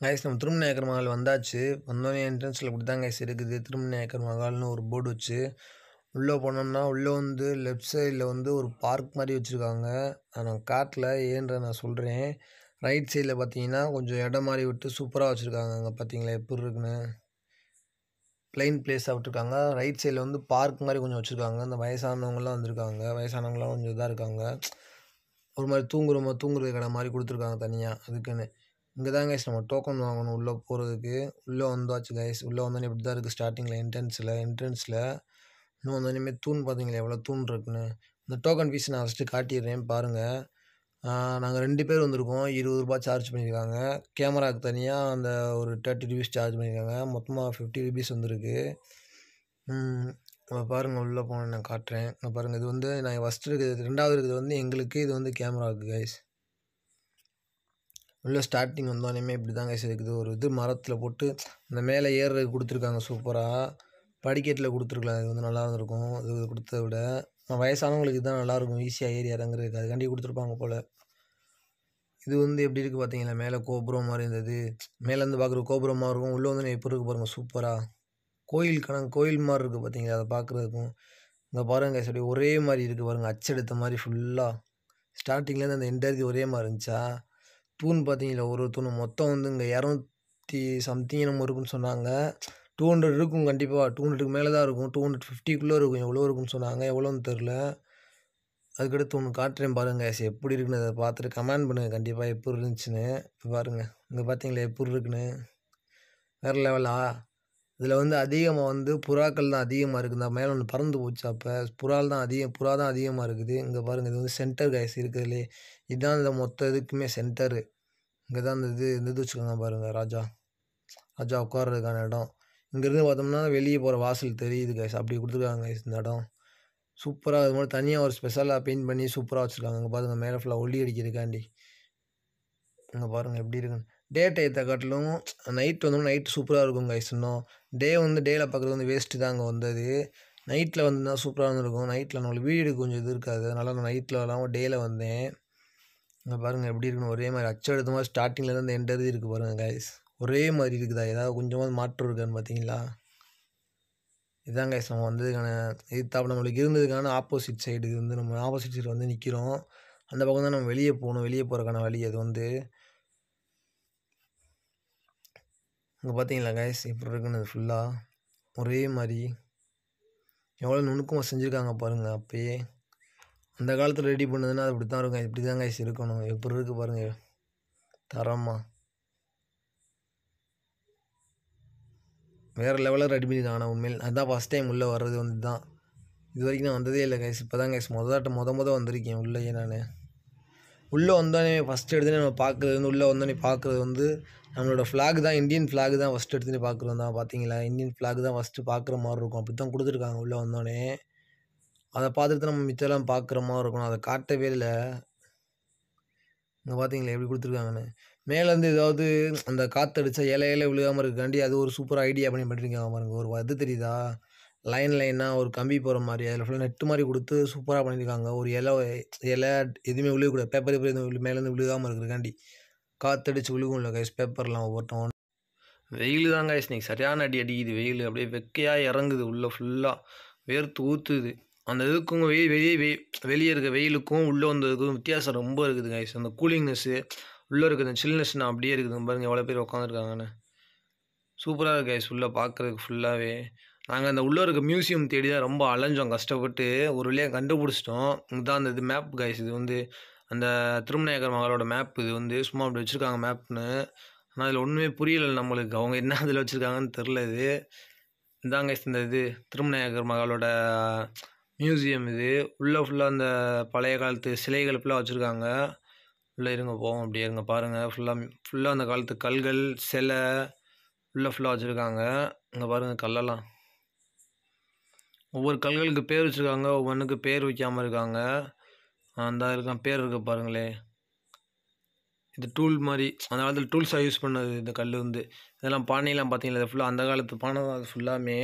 Guys நம்ம திருமணேக்கர் மகால் வந்தாச்சு வந்தோடனே என்ட்ரன்ஸில் இப்படி தான் கைஸ் இருக்குது திருமணேக்கர் மகால்னு ஒரு போர்டு வச்சு உள்ளே போனோம்னா உள்ளே வந்து லெஃப்ட் சைடில் வந்து ஒரு பார்க் மாதிரி வச்சுருக்காங்க அதை நான் காட்டல ஏன்ற நான் சொல்கிறேன் ரைட் சைடில் பார்த்தீங்கன்னா கொஞ்சம் இடம் மாதிரி விட்டு சூப்பராக வச்சுருக்காங்க அங்கே பார்த்தீங்களா எப்படி இருக்குன்னு ப்ளைன் பிளேஸாக விட்டுருக்காங்க ரைட் சைடில் வந்து பார்க் மாதிரி கொஞ்சம் வச்சுருக்காங்க இந்த வயசானவங்களாம் வந்திருக்காங்க வயசானவங்களாம் கொஞ்சம் இதாக இருக்காங்க ஒரு மாதிரி தூங்குற மாதிரி தூங்குறது கடை மாதிரி கொடுத்துருக்காங்க தனியாக அதுக்குன்னு இங்கே தான் கைஸ் நம்ம டோக்கன் வாங்கணும் உள்ளே போகிறதுக்கு உள்ளே வந்தாச்சு கைஸ் உள்ளே வந்தோடனே இப்படி தான் இருக்குது ஸ்டார்டிங்கில் என்ட்ரன்ஸில் என்ட்ரன்ஸில் இன்னும் வந்தோடனே தூண் பார்த்தீங்களா எவ்வளோ தூண் இருக்குன்னு இந்த டோக்கன் ஃபீஸ் நான் ஃபஸ்ட்டு காட்டிடுறேன் பாருங்கள் நாங்கள் ரெண்டு பேர் வந்திருக்கோம் இருபது ரூபா சார்ஜ் பண்ணியிருக்காங்க கேமராவுக்கு தனியாக அந்த ஒரு தேர்ட்டி ருபீஸ் சார்ஜ் பண்ணியிருக்காங்க மொத்தமாக ஃபிஃப்டி ருபீஸ் வந்திருக்கு நம்ம பாருங்கள் உள்ளே போன நான் காட்டுறேன் இங்கே பாருங்கள் இது வந்து நான் ஃபஸ்ட்டு இருக்குது ரெண்டாவது இருக்குது வந்து எங்களுக்கு இது வந்து கேமராவுக்கு கைஸ் உள்ள ஸ்டார்டிங் வந்தோடனே இப்படி தான் கைஸ் இருக்குது ஒரு இது மரத்தில் போட்டு அந்த மேலே ஏறுறதுக்கு கொடுத்துருக்காங்க சூப்பராக படிக்கட்டில் கொடுத்துருக்கலாம் இது வந்து நல்லா இருந்திருக்கும் இது கொடுத்தத விட வயசானவங்களுக்கு இதுதான் நல்லாயிருக்கும் ஈஸியாக ஏறி இறங்குறதுக்கு அதுக்காண்டி கொடுத்துருப்பாங்க போல் இது வந்து எப்படி இருக்குது பார்த்தீங்களா மேலே கோபுரம் மாதிரி இருந்தது மேலேருந்து பார்க்குற கோபுரமாக இருக்கும் உள்ளே வந்து எப்படி இருக்குது பாருங்கள் சூப்பராக கோயில் கணக்கு கோயில் மாதிரி இருக்குது பார்த்தீங்களா அதை பார்க்குறதுக்கும் இங்கே பாருங்க சரி ஒரே மாதிரி இருக்குது பாருங்கள் அச்செடுத்த மாதிரி ஃபுல்லாக ஸ்டார்டிங்லேருந்து அந்த எண்டருக்கு ஒரே மாதிரி இருந்துச்சா தூண் பார்த்தீங்களா ஒரு தூண் மொத்தம் வந்து இங்கே இரநூத்தி சம்திங் நம்ம இருக்குன்னு சொன்னாங்க டூ ஹண்ட்ரட் இருக்கும் கண்டிப்பாக டூ ஹண்ட்ரடுக்கு மேலே தான் இருக்கும் டூ ஹண்ட்ரட் ஃபிஃப்டிக்குள்ளே இருக்கும் எவ்வளோ இருக்குன்னு சொன்னாங்க எவ்வளோன்னு தெரில அதுக்கடுத்து ஒன்று காட்டுறேன் பாருங்கள் சரி எப்படி இருக்குன்னு அதை பார்த்துட்டு கமெண்ட் பண்ணுங்கள் கண்டிப்பாக எப்படி இருந்துச்சுன்னு இப்போ பாருங்கள் இங்கே பார்த்தீங்களா எப்படி இருக்குன்னு வேறு லெவலா இதில் வந்து அதிகமாக வந்து புறாக்கள் தான் அதிகமாக இருக்குது இந்த மேலே ஒன்று பறந்து போச்சு அப்போ புறால் தான் அதிகம் புறா தான் அதிகமாக இருக்குது இங்கே பாருங்கள் இது வந்து சென்டர் கைஸ் இருக்கிறதுலே இதுதான் இந்த மொத்த இதுக்குமே சென்டரு இங்கே தான் இந்த இது இந்த இது வச்சுக்கோங்க பாருங்கள் ராஜா ராஜா உட்கார்றதுக்கான இடம் இங்கேருந்து பார்த்தோம்னா வெளியே போகிற வாசல் தெரியுது கைஸ் அப்படி கொடுத்துருக்காங்க கைஸ் இந்த இடம் சூப்பராக அது மாதிரி தனியாக ஒரு ஸ்பெஷலாக பெயிண்ட் பண்ணி சூப்பராக வச்சுருக்காங்க இங்கே பாருங்கள் மேலே ஃபுல்லாக ஒளி அடிக்கிறதுக்காண்டி இங்கே பாருங்கள் எப்படி இருக்குன்னு டே டயத்தை காட்டிலும் நைட் வந்தோம்னா நைட் சூப்பராக இருக்கும் கைஸ் இன்னும் டே வந்து டேயில் பார்க்குறது வந்து வேஸ்ட்டு தான் அங்கே வந்தது நைட்டில் வந்து தான் சூப்பராக இருந்திருக்கும் நைட்டில் நம்மளுக்கு வீடு கொஞ்சம் இது இருக்காது அதனால் நான் நைட்டில் இல்லாமல் டேயில் வந்தேன் இங்கே பாருங்கள் எப்படி இருக்குன்னு ஒரே மாதிரி அச்செடுத்த மாதிரி ஸ்டார்டிங்கில் இருந்து எண்ட் எழுதி இருக்குது பாருங்கள் கைஸ் ஒரே மாதிரி இருக்குதா ஏதாவது கொஞ்சமாக மாற்றம் இருக்கான்னு பார்த்தீங்களா இதான் கைஸ் நம்ம வந்ததுக்கான இது தாப்ப நம்மளுக்கு இருந்ததுக்கான ஆப்போசிட் சைடு இது வந்து நம்ம ஆப்போசிட் சைடு வந்து நிற்கிறோம் அந்த பக்கம் தான் நம்ம வெளியே போகணும் வெளியே போகிறக்கான வழி அது வந்து இங்கே பார்த்தீங்களா கைஸ் இப்படி இருக்குன்னு அது ஃபுல்லாக ஒரே மாதிரி எவ்வளோ நுணுக்கமாக செஞ்சுருக்காங்க பாருங்கள் அப்பயே அந்த காலத்தில் ரெடி பண்ணதுன்னா அது இப்படி தான் இருக்கும் இப்படி தான் கைஸ் இருக்கணும் எப்படி இருக்குது பாருங்கள் தரமாக வேறு லெவலில் ரெடி பண்ணி ஆனால் உண்மையில் அதுதான் ஃபஸ்ட் டைம் உள்ளே வர்றது வந்து தான் இது வரைக்கும் நான் வந்ததே இல்லை கைஸ் இப்போ தான் கைஸ் மொதலாட்ட மொத மொத வந்திருக்கேன் உள்ளேயே நான் உள்ளே வந்தோடனே ஃபஸ்ட் எடுத்துனே நம்ம பார்க்குறது வந்து உள்ளே வந்தோடனே பார்க்குறது வந்து நம்மளோட ஃப்ளாக் தான் இந்தியன் ஃப்ளாக் தான் ஃபஸ்ட் எடுத்துகிட்டு பார்க்குறோம் தான் பார்த்தீங்களா இந்தியன் ஃப்ளாக் தான் ஃபஸ்ட்டு பார்க்குற மாதிரி இருக்கும் அப்படி தான் கொடுத்துருக்காங்க உள்ளே வந்தோடனே அதை பார்த்துட்டு நம்ம மிச்சம்லாம் பார்க்குற மாதிரி இருக்கும் அதை காட்டவே இல்லை இங்கே பார்த்தீங்களா எப்படி கொடுத்துருக்காங்கன்னு மேலேருந்து ஏதாவது அந்த காற்றடிச்சா இலை இலை விழுகாமல் இருக்காண்டி அது ஒரு சூப்பர் ஐடியா பண்ணி பண்ணியிருக்காங்க பாருங்க ஒரு இது தெரியுதா லைன் லைனாக ஒரு கம்பி போகிற மாதிரி அதில் ஃபுல்லாக நெட்டு மாதிரி கொடுத்து சூப்பராக பண்ணியிருக்காங்க ஒரு இலை இலை எதுவுமே விழுகக்கூடாது பேப்பர் பேப்பர் எதுவும் மேலேருந்து விழுகாமல் இருக்கிறக்காண்டி காற்றடிச்சு விழுகும் இல்லை கைஸ் பேப்பர்லாம் ஒவ்வொருத்தவங்க வெயில் தான் கைஸ் இன்னைக்கு சரியான அடி அடிக்குது வெயில் அப்படியே வெக்கையாக இறங்குது உள்ளே ஃபுல்லாக வேர்த்து ஊற்றுது அந்த இதுக்கும் வெயில் வெளியே வெ வெளியே இருக்க வெயிலுக்கும் உள்ளே வந்ததுக்கும் வித்தியாசம் ரொம்ப இருக்குது கைஸ் அந்த கூலிங்னஸ்ஸு உள்ளே இருக்கிற அந்த சில்னஸ்னா அப்படியே இருக்குது பாருங்கள் எவ்வளோ பேர் உட்காந்துருக்காங்கன்னு சூப்பராக இருக்குது கைஸ் உள்ளே பார்க்குறதுக்கு ஃபுல்லாகவே நாங்கள் அந்த உள்ளே இருக்க மியூசியம் தேடி தான் ரொம்ப அலைஞ்சோம் கஷ்டப்பட்டு ஒரு வழியாக கண்டுபிடிச்சிட்டோம் இதுதான் அந்த இது மேப் கைஸ் இது வந்து அந்த திருமணேகர் மகளோட மேப் இது வந்து சும்மா அப்படி வச்சுருக்காங்க மேப்னு ஆனால் அதில் ஒன்றுமே புரியலை நம்மளுக்கு அவங்க என்ன அதில் வச்சுருக்காங்கன்னு தெரில இது இதாங்க இந்த இது திருமணேகர் மகளோட மியூசியம் இது உள்ளே ஃபுல்லாக அந்த பழைய காலத்து சிலைகள் ஃபுல்லாக வச்சுருக்காங்க உள்ளே இருங்க போவோம் அப்படியே இருங்க பாருங்கள் ஃபுல்லாக ஃபுல்லாக அந்த காலத்து கல்கள் சிலை உள்ளே ஃபுல்லாக வச்சுருக்காங்க இங்கே பாருங்கள் கல்லெல்லாம் ஒவ்வொரு கல்களுக்கு பேர் வச்சுருக்காங்க ஒவ்வொன்றுக்கு பேர் வைக்காமல் இருக்காங்க அந்த இருக்கான் பேர் இருக்கு பாருங்களே இது டூல் மாதிரி அந்த காலத்தில் டூல்ஸாக யூஸ் பண்ணது இந்த கல் வந்து இதெல்லாம் பானையெல்லாம் பார்த்தீங்களா இது ஃபுல்லாக அந்த காலத்து பானை தான் அது ஃபுல்லாமே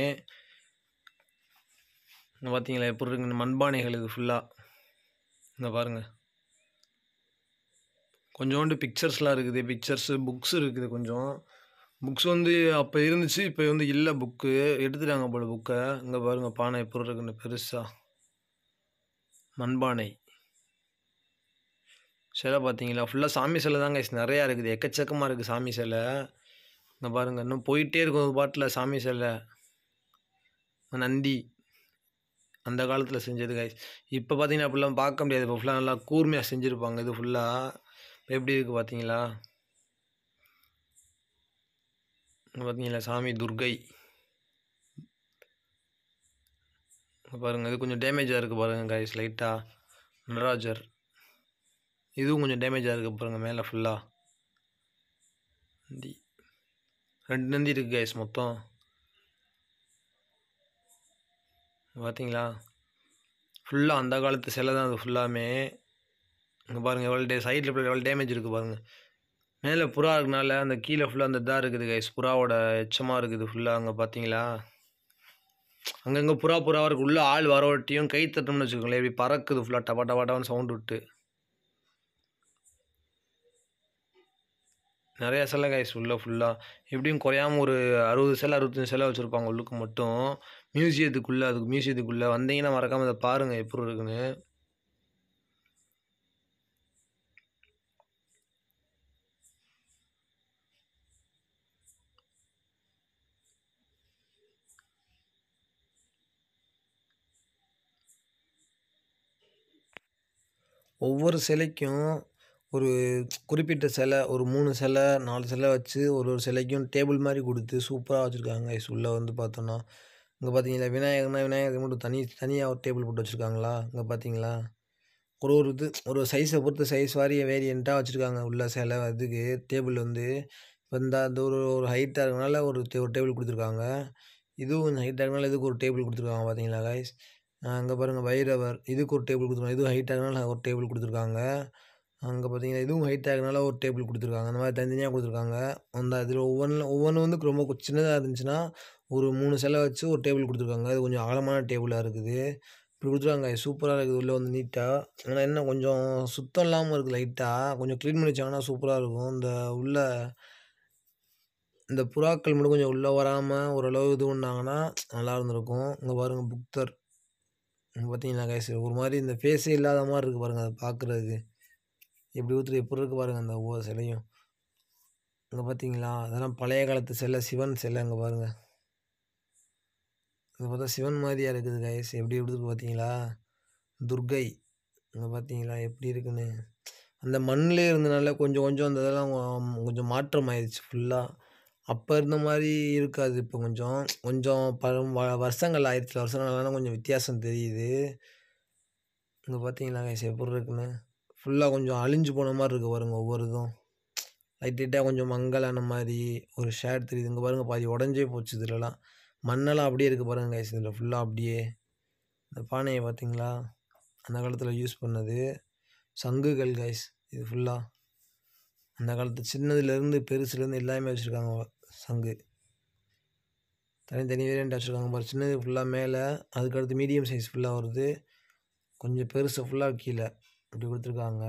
இங்கே பார்த்தீங்களா எப்படி இருக்கு இந்த மண்பானைகள் இது ஃபுல்லாக இங்கே பாருங்கள் கொஞ்சோண்டு பிக்சர்ஸ்லாம் இருக்குது பிக்சர்ஸு புக்ஸ் இருக்குது கொஞ்சம் புக்ஸ் வந்து அப்போ இருந்துச்சு இப்போ வந்து இல்லை புக்கு எடுத்துட்டாங்க போல் புக்கை இங்கே பாருங்கள் பானை எப்படி இருக்குன்னு பெருசாக மண்பானை சிலை பார்த்தீங்களா ஃபுல்லாக சாமி சிலை தாங்க நிறையா இருக்குது எக்கச்சக்கமாக இருக்குது சாமி சிலை இங்கே பாருங்கள் இன்னும் போயிட்டே இருக்கும் ஒரு பாட்டில் சாமி சிலை நந்தி அந்த காலத்தில் செஞ்சது கைஸ் இப்போ பார்த்தீங்கன்னா அப்படிலாம் பார்க்க முடியாது இப்போ ஃபுல்லாக நல்லா கூர்மையாக செஞ்சுருப்பாங்க இது ஃபுல்லாக இப்போ எப்படி இருக்குது பார்த்தீங்களா இங்க பார்த்தீங்களா சாமி துர்கை இங்க பாருங்க இது கொஞ்சம் டேமேஜாக இருக்குது பாருங்கள் கைஸ் லைட்டாக நடராஜர் இதுவும் கொஞ்சம் டேமேஜாக இருக்குது பாருங்கள் மேலே ஃபுல்லாக நந்தி ரெண்டு நந்தி இருக்குது கைஸ் மொத்தம் பார்த்தீங்களா ஃபுல்லாக அந்த காலத்து சிலை தான் அது ஃபுல்லாமே இங்கே பாருங்கள் எவ்வளோ டே சைடில் எவ்வளோ டேமேஜ் இருக்குது பாருங்கள் மேலே புறா இருக்கனால அந்த கீழே ஃபுல்லாக அந்த இதாக இருக்குது கைஸ் புறாவோட எச்சமாக இருக்குது ஃபுல்லாக அங்கே பார்த்தீங்களா அங்கங்கே புறா புறாவாக இருக்குது உள்ளே ஆள் வரவட்டியும் கை தட்டணும்னு வச்சுக்கோங்களேன் இப்படி பறக்குது ஃபுல்லாக டபா டபா டபான்னு சவுண்டு விட்டு நிறையா சிலை கைஸ் உள்ள ஃபுல்லாக எப்படியும் குறையாம ஒரு அறுபது சிலை அறுபத்தஞ்சு சிலை வச்சுருப்பாங்க உள்ளுக்கு மட்டும் மியூசியத்துக்குள்ளே அதுக்கு மியூசியத்துக்குள்ளே வந்தீங்கன்னா மறக்காமல் அதை பாருங்கள் எப்படி இருக்குன்னு ஒவ்வொரு சிலைக்கும் ஒரு குறிப்பிட்ட சிலை ஒரு மூணு சிலை நாலு சிலை வச்சு ஒரு ஒரு சிலைக்கும் டேபிள் மாதிரி கொடுத்து சூப்பராக வச்சுருக்காங்க கைஸ் உள்ளே வந்து பார்த்தோன்னா இங்கே பார்த்தீங்களா விநாயகர்னா விநாயகருக்கு மட்டும் தனி தனியாக ஒரு டேபிள் போட்டு வச்சுருக்காங்களா இங்கே பார்த்தீங்களா ஒரு ஒரு இது ஒரு சைஸை பொறுத்து சைஸ் வாரிய வேரியண்ட்டாக வச்சுருக்காங்க உள்ள சிலை இதுக்கு டேபிள் வந்து இப்போ இந்த அந்த ஒரு ஒரு ஹைட்டாக இருக்கனால ஒரு டே ஒரு டேபிள் கொடுத்துருக்காங்க இதுவும் கொஞ்சம் ஹைட்டாக இருக்கனால இதுக்கு ஒரு டேபிள் கொடுத்துருக்காங்க பார்த்தீங்களா கைஸ் அங்கே பாருங்கள் பைரவர் இதுக்கு ஒரு டேபிள் கொடுத்துருக்காங்க இதுவும் ஹைட்டாக இருக்கனால ஒரு டேபிள் கொடுத்துருக்காங்க அங்கே பார்த்தீங்கன்னா இதுவும் ஹைட்டாக இருக்கனால ஒரு டேபிள் கொடுத்துருக்காங்க அந்த மாதிரி தனித்தனியாக கொடுத்துருக்காங்க அந்த இதில் ஒவ்வொன்றில் ஒவ்வொன்றும் வந்து ரொம்ப கு- சின்னதாக இருந்துச்சுன்னா ஒரு மூணு சிலை வச்சு ஒரு டேபிள் கொடுத்துருக்காங்க அது கொஞ்சம் அகலமான டேபிளாக இருக்குது இப்படி கொடுத்துருக்காங்க சூப்பராக இருக்குது உள்ளே வந்து நீட்டாக ஆனால் என்ன கொஞ்சம் சுத்தம் இல்லாமல் இருக்குது லைட்டாக கொஞ்சம் க்ளீன் பண்ணி வச்சாங்கன்னா சூப்பராக இருக்கும் இந்த உள்ள இந்த புறாக்கள் மட்டும் கொஞ்சம் உள்ளே வராமல் ஓரளவு இது பண்ணாங்கன்னா நல்லா இருந்திருக்கும் இங்கே பாருங்கள் புக்தர் இங்க பார்த்தீங்களா கைஸ் ஒரு மாதிரி இந்த ஃபேஸே இல்லாத மாதிரி இருக்குது பாருங்கள் அதை பார்க்குறதுக்கு எப்படி ஊற்றுறது எப்படி இருக்குது பாருங்கள் அந்த ஒவ்வொரு சிலையும் இங்கே பார்த்தீங்களா அதெல்லாம் பழைய காலத்து சிலை சிவன் சிலை அங்கே பாருங்கள் இங்கே பார்த்தா சிவன் மாதிரியா இருக்குது கைஸ் எப்படி எப்படி இருக்கு பார்த்தீங்களா துர்கை இங்கே பார்த்தீங்களா எப்படி இருக்குன்னு அந்த மண்ணிலே இருந்தனால கொஞ்சம் கொஞ்சம் அந்த இதெல்லாம் கொ- கொஞ்சம் மாற்றம் ஆயிடுச்சு ஃபுல்லாக அப்போ இருந்த மாதிரி இருக்காது இப்போ கொஞ்சம் கொஞ்சம் பழம் வ- வருஷங்கள் ஆயிடுச்சு வருஷங்கள்லாம் கொஞ்சம் வித்தியாசம் தெரியுது இங்கே பார்த்தீங்களா கைஸ் எப்படி இருக்குன்னு ஃபுல்லாக கொஞ்சம் அழிஞ்சு போன மாதிரி இருக்குது பாருங்க ஒவ்வொரு இதுவும் லைட் லைட்டாக கொஞ்சம் மங்கலான மாதிரி ஒரு ஷேட் தெரியுது இங்கே பாருங்கள் பாதி உடஞ்சே போச்சு இதுலலாம் மண்ணெல்லாம் அப்படியே இருக்குது பாருங்க கைஸ் இதில் ஃபுல்லாக அப்படியே இந்த பானையை பார்த்தீங்களா அந்த காலத்தில் யூஸ் பண்ணது சங்குகள் கைஸ் இது ஃபுல்லாக அந்த காலத்து சின்னதுலேருந்து பெருசுலேருந்து எல்லாமே வச்சுருக்காங்க சங்கு தனித்தனி வேரியண்ட் வச்சுருக்காங்க பாரு சின்னது ஃபுல்லாக மேலே அதுக்கடுத்து மீடியம் சைஸ் ஃபுல்லாக வருது கொஞ்சம் பெருசு ஃபுல்லாக கீழே இப்படி கொடுத்துருக்காங்க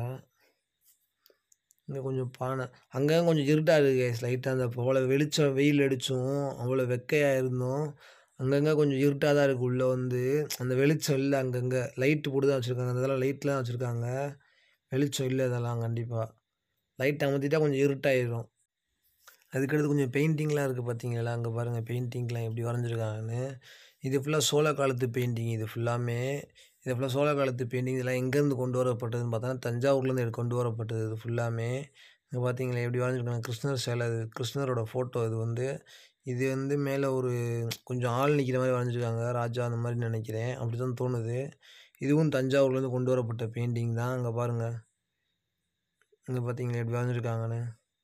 இங்கே கொஞ்சம் பானை அங்கே கொஞ்சம் இருட்டாக இருக்குது கைஸ் லைட்டாக அந்த அவ்வளோ வெளிச்சம் வெயில் அடிச்சும் அவ்வளோ வெக்கையாக இருந்தும் அங்கங்கே கொஞ்சம் இருட்டாக தான் இருக்குது உள்ளே வந்து அந்த வெளிச்சம் இல்லை அங்கங்கே லைட்டு போட்டு தான் வச்சுருக்காங்க அந்த இதெல்லாம் லைட்லாம் வச்சுருக்காங்க வெளிச்சம் இல்லை இதெல்லாம் கண்டிப்பாக லைட் அமர்த்திட்டா கொஞ்சம் இருட்டாயிரும் அதுக்கடுத்து கொஞ்சம் பெயிண்டிங்லாம் இருக்குது பார்த்தீங்களா அங்கே பாருங்கள் பெயிண்டிங்லாம் எப்படி வரைஞ்சிருக்காங்கன்னு இது ஃபுல்லாக சோழ காலத்து பெயிண்டிங் இது ஃபுல்லாமே இது ஃபுல்லாக சோழ காலத்து பெயிண்டிங் இதெல்லாம் எங்கேருந்து கொண்டு வரப்பட்டதுன்னு பார்த்தா தஞ்சாவூர்லேருந்து இது கொண்டு வரப்பட்டது இது ஃபுல்லாமே இங்கே பார்த்தீங்களா எப்படி வரைஞ்சிருக்காங்க கிருஷ்ணர் சிலை இது கிருஷ்ணரோட ஃபோட்டோ இது வந்து இது வந்து மேலே ஒரு கொஞ்சம் ஆள் நிற்கிற மாதிரி வரைஞ்சிருக்காங்க ராஜா அந்த மாதிரி நினைக்கிறேன் அப்படி தான் தோணுது இதுவும் தஞ்சாவூர்லேருந்து கொண்டு வரப்பட்ட பெயிண்டிங் தான் அங்கே பாருங்கள் இங்கே பார்த்தீங்களா எப்படி வரைஞ்சிருக்காங்கன்னு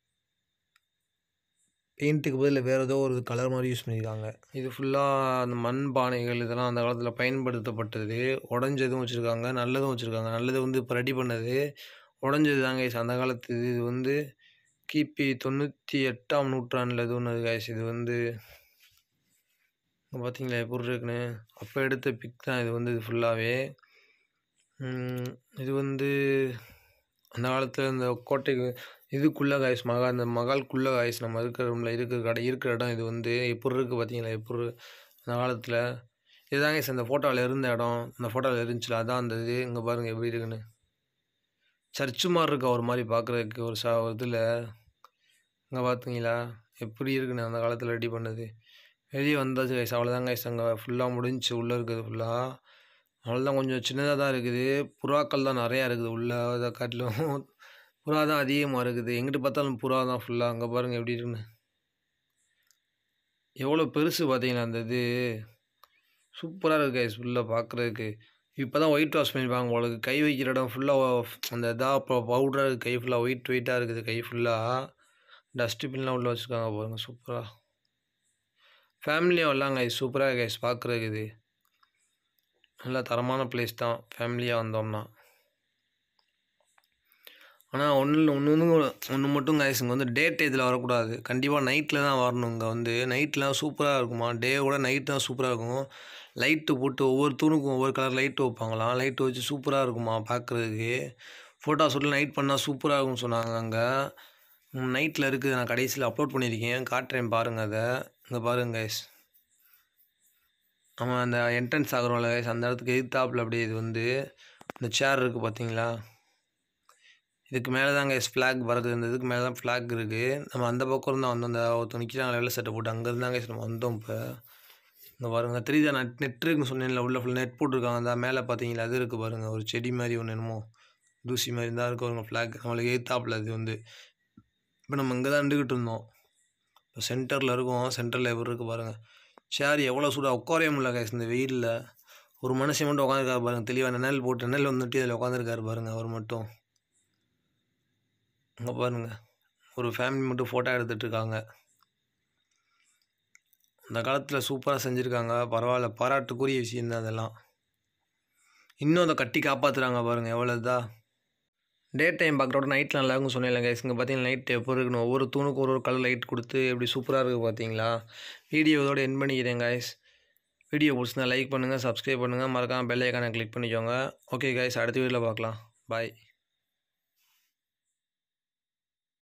பெயிண்ட்டுக்கு பதில் வேறு ஏதோ ஒரு கலர் மாதிரி யூஸ் பண்ணியிருக்காங்க இது ஃபுல்லாக அந்த மண் பானைகள் இதெல்லாம் அந்த காலத்தில் பயன்படுத்தப்பட்டது உடஞ்சதும் வச்சுருக்காங்க நல்லதும் வச்சுருக்காங்க நல்லது வந்து இப்போ ரெடி பண்ணது உடஞ்சது தாங்க guys. அந்த காலத்து இது இது வந்து கிபி தொண்ணூற்றி எட்டாம் நூற்றாண்டில் இது ஒன்று கைஸ் இது வந்து இங்க பார்த்தீங்களா எப்படி இருக்குன்னு அப்போ எடுத்த பிக் தான் இது வந்து இது ஃபுல்லாகவே இது வந்து அந்த காலத்தில் இந்த கோட்டைக்கு இதுக்குள்ளே காய்ஸ் மகா அந்த மகால்குள்ளே காய்ஸ் நம்ம இருக்கிற ரூமில் இருக்கிற கடை இருக்கிற இடம் இது வந்து எப்படி இருக்குது பார்த்தீங்களா எப்படி அந்த காலத்தில் இதுதான் guys அந்த ஃபோட்டோவில் இருந்த இடம் அந்த ஃபோட்டோவில் இருந்துச்சுல அதான் அந்த இது இங்கே பாருங்கள் எப்படி இருக்குன்னு சர்ச்சு மாதிரி இருக்கா ஒரு மாதிரி பார்க்குறதுக்கு ஒரு சா இதில் இங்கே பார்த்தீங்களா எப்படி இருக்குன்னு அந்த காலத்தில் ரெடி பண்ணது வெளியே வந்தாச்சு கைஸ் அவ்வளோதான் கைஸ் அங்கே ஃபுல்லாக முடிஞ்சுச்சு உள்ளே இருக்குது ஃபுல்லாக அவ்வளோதான் கொஞ்சம் சின்னதாக தான் இருக்குது புறாக்கள் தான் நிறையா இருக்குது உள்ளே அதை காட்டிலும் புறா தான் அதிகமாக இருக்குது எங்கிட்டு பார்த்தாலும் புறா தான் ஃபுல்லாக அங்கே பாருங்கள் எப்படி இருக்குன்னு எவ்வளோ பெருசு பார்த்தீங்களா அந்த இது சூப்பராக இருக்குது கைஸ் ஃபுல்லாக பார்க்குறதுக்கு இப்போ தான் ஒயிட் வாஷ் பண்ணியிருப்பாங்க உங்களுக்கு கை வைக்கிற இடம் ஃபுல்லாக அந்த இதாக இப்போ பவுடராக இருக்குது கை ஃபுல்லாக ஒயிட் ஒயிட்டாக இருக்குது கை ஃபுல்லாக டஸ்ட்பின்லாம் உள்ளே வச்சுருக்காங்க பாருங்கள் சூப்பராக ஃபேமிலியாக வரலாங்க இது சூப்பராக கைஸ் பார்க்குறதுக்கு இது நல்ல தரமான பிளேஸ் தான் ஃபேமிலியாக வந்தோம்னா ஆனால் ஒன்று ஒன்று ஒன்று ஒன்று மட்டும் கைஸ் இங்கே வந்து டே டயத்தில் வரக்கூடாது கண்டிப்பாக நைட்டில் தான் வரணும் இங்கே வந்து நைட்லாம் சூப்பராக இருக்குமா டே விட நைட் தான் சூப்பராக இருக்கும் லைட்டு போட்டு ஒவ்வொரு தூணுக்கும் ஒவ்வொரு கலர் லைட்டு வைப்பாங்களாம் லைட்டு வச்சு சூப்பராக இருக்குமா பார்க்குறதுக்கு ஃபோட்டோ ஷூட்டில் நைட் பண்ணால் சூப்பராக இருக்கும்னு சொன்னாங்க அங்கே நைட்டில் இருக்குது நான் கடைசியில் அப்லோட் பண்ணியிருக்கேன் காட்டுறேன் பாருங்கள் அதை இங்கே பாருங்க கைஸ் ஆமாம் அந்த என்ட்ரன்ஸ் ஆகிறோம்ல கைஸ் அந்த இடத்துக்கு எதிர்த்தாப்பில் அப்படியே இது வந்து இந்த சேர் இருக்குது பார்த்தீங்களா இதுக்கு மேலே தான் கைஸ் ஃப்ளாக் பறக்குது இந்த இதுக்கு மேலே தான் ஃப்ளாக் இருக்குது நம்ம அந்த பக்கம் இருந்தால் வந்தோம் அந்த ஒருத்தர் நிற்கிறாங்க வெள்ளை சட்டை போட்டு அங்கே இருந்தாங்க கைஸ் நம்ம வந்தோம் இப்போ இங்கே பாருங்கள் தெரியுதா நெட் நெட் இருக்குன்னு சொன்னேன்ல உள்ள ஃபுல் நெட் போட்டிருக்காங்க அந்த மேலே பார்த்தீங்களா அது இருக்குது பாருங்கள் ஒரு செடி மாதிரி ஒன்று என்னமோ தூசி மாதிரி தான் இருக்கு ஒரு ஃப்ளாக் நம்மளுக்கு எதிர்த்தாப்பில் அது வந்து இப்போ நம்ம இங்கே தான் நின்றுக்கிட்டு இருந்தோம் இப்போ சென்டரில் இருக்கோம் சென்டரில் எப்படி இருக்குது பாருங்கள் சேர் எவ்வளோ சூடாக உட்காரவே முடியல கைஸ் இந்த வெயிலில் ஒரு மனுஷன் மட்டும் உட்காந்துருக்காரு பாருங்கள் தெளிவாக நிழல் போட்டு நிழல் வந்துட்டு அதில் உட்காந்துருக்காரு பாருங்கள் அவர் மட்டும் அங்கே பாருங்கள் ஒரு ஃபேமிலி மட்டும் ஃபோட்டோ எடுத்துகிட்டு இருக்காங்க அந்த காலத்தில் சூப்பராக செஞ்சுருக்காங்க பரவாயில்ல பாராட்டுக்குரிய விஷயம் தான் அதெல்லாம் இன்னும் அதை கட்டி காப்பாற்றுறாங்க பாருங்கள் எவ்வளோ இதாக டே டைம் பார்க்குறோட நைட்டில் நல்லா இருக்கும்னு சொன்னேன் கைஸ் இங்கே பார்த்தீங்கன்னா லைட் எப்போ இருக்கணும் ஒவ்வொரு தூணுக்கு ஒரு ஒரு கலர் லைட் கொடுத்து எப்படி சூப்பராக இருக்குது பார்த்தீங்களா வீடியோ இதோட என் பண்ணிக்கிறேன் கைஸ் வீடியோ பிடிச்சிருந்தா லைக் பண்ணுங்கள் சப்ஸ்கிரைப் பண்ணுங்கள் மறக்காமல் பெல் ஐக்கானை கிளிக் பண்ணிக்கோங்க ஓகே கைஸ் அடுத்த வீடியோவில் பார்க்கலாம் பாய்